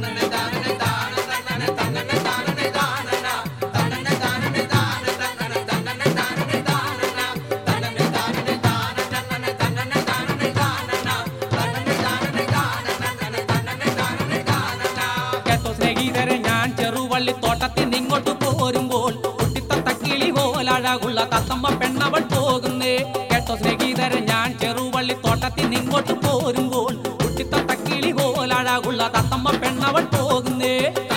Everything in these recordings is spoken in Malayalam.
കേട്ടോ സ്നേഹിതരെ ഞാൻ ചെറുവള്ളി തോട്ടത്തിൽ നിങ്ങോട്ട് പോരുമ്പോൾ കുട്ടിത്തക്കിളി പോലഴകുള്ള തത്തമ്മ പെണ്ണവൾ പോകുന്നേ കേട്ടോ സ്നേഹിതരെ ഞാൻ ചെറുവള്ളി തോട്ടത്തിൽ നിങ്ങോട്ട് പോരുമ്പോൾ കുട്ടിത്തക്കിളി പോലഴകുള്ള തത്തമ്മ പെണ്ണവൾ പോകുന്നേ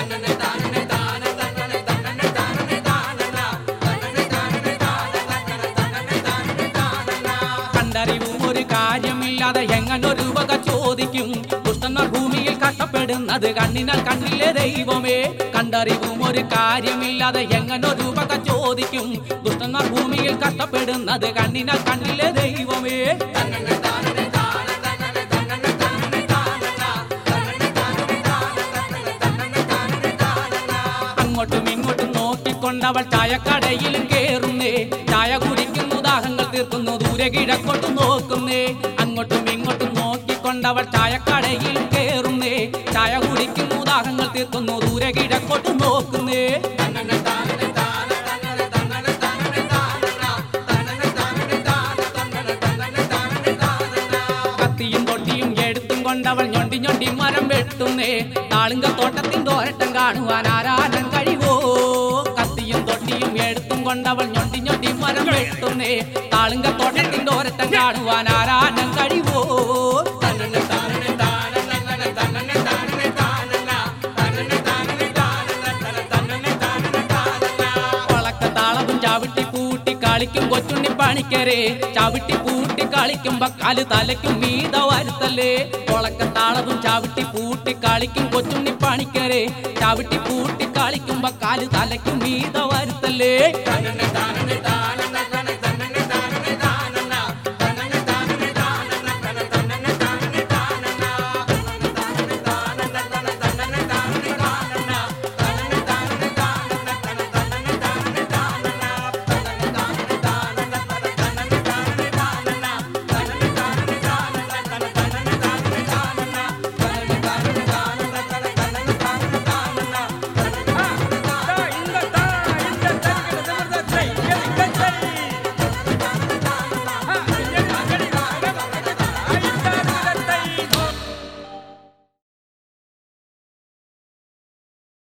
കണ്ടറിവും ഒരു കാര്യമില്ലാതെ എങ്ങനൊരു വക ചോദിക്കും ദുഷ്ടന്മാർ ഭൂമിയിൽ കഷ്ടപ്പെടുന്നത് കണ്ണിനാൽ കണ്ണിലെ ദൈവമേ കണ്ടറിവും ഒരു കാര്യമില്ലാതെ എങ്ങനൊരു വക ചോദിക്കും ദുഷ്ടന്മാർ ഭൂമിയിൽ കഷ്ടപ്പെടുന്നത് കണ്ണിനാൽ കണ്ണിലെ ദൈവമേ അങ്ങോട്ടും ഇങ്ങോട്ടും നോക്കിക്കൊണ്ടവൾ ചായക്കടയിലും കേറുന്നേ ചായ കുടിക്കുന്നു ദാഹങ്ങൾ തീർക്കുന്നു ദൂരെ കിഴക്കോട്ടും നോക്കുന്നേ അങ്ങോട്ടും ഇങ്ങോട്ടും നോക്കിക്കൊണ്ടവൾ ചായക്കടയിൽ കേറുന്നേ ചായ കുടിക്കുന്നു ദാഹങ്ങൾ തീർക്കുന്നു ദൂരെ കിഴക്കോട്ടും നോക്കുന്നേ കത്തിയും തൊട്ടിയും എടുത്തും കൊണ്ടവൾ ഞൊണ്ടി ഞൊണ്ടി മരം വെട്ടുന്നേ താളുങ്ക തോട്ടത്തിന്റെ ഒരട്ടം കാണുവാൻ ആരാനം കഴിവോ കത്തിയും തൊട്ടിയും എടുത്തും കൊണ്ടവൾ ഞൊണ്ടി ഞൊണ്ടി മരം വെട്ടുന്നേ താളുങ്ക തോട്ടത്തിന്റെ ഒരട്ടം കാണുവാൻ ആരാനം കഴിവോ വളക്ക താളവും ചവിട്ടി പൂട്ടി കളിക്കും കൊച്ചുണ്ണി പണിക്കരെ ചവിട്ടി പൂട്ടി കളിക്കുമ്പോ കാല് തലയ്ക്കും മീത വരുത്തല്ലേ വളക്ക താളവും ചവിട്ടി പൂട്ടി കളിക്കും കൊച്ചുണ്ണി പണിക്കരെ ചവിട്ടി പൂട്ടി കളിക്കുമ്പോ കാല് തലയ്ക്കും മീത വരുത്തല്ലേ